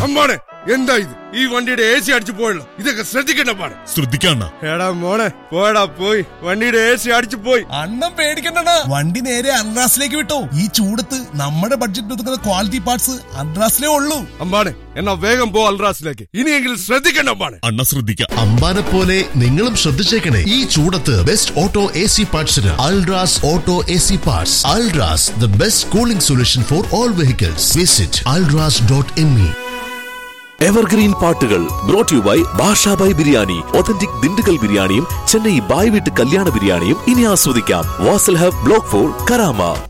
അമ്പാടെ എന്താ ഇത് ഈ വണ്ടിയുടെ എ സി അടിച്ചു പോയല്ലോ ഇതൊക്കെ ശ്രദ്ധിക്കണ്ട പാടെ ശ്രദ്ധിക്കണ്ണ എടാ മോനെ പോയടാ പോയി വണ്ടിയുടെ എ സി അടിച്ചു പോയി അണ്ണം പേടിക്കണ്ട വണ്ടി നേരെ അൺറാസിലേക്ക് വിട്ടോ ഈ ചൂടത്ത് നമ്മുടെ ബഡ്ജറ്റ് ഒതുക്കുന്ന ക്വാളിറ്റി പാർട്സ് അൺറാസിലേ ഉള്ളൂ അമ്പാടെ എന്നാ വേഗം പോ അൽറാസിലേക്ക് ഇനിയെങ്കിലും ശ്രദ്ധിക്കണ്ട അമ്പാടെ അണ്ണ ശ്രദ്ധിക്കാം അമ്പാനെ പോലെ നിങ്ങളും ശ്രദ്ധിച്ചേക്കണേ ഈ ചൂടത്ത് ബെസ്റ്റ് ഓട്ടോ എ സി പാർട്സിന് Ultras auto A C parts Ultras the best cooling solution for all vehicles visit Ultras dot M E evergreen പാട്ടുകൾ brought you by Bashabhai biryani authentic Dindigul ബിരിയാണിയും ചെന്നൈ ബായ് വീട്ട് കല്യാണ ബിരിയാണിയും ഇനി ആസ്വദിക്കാം Vasal hub block four Karama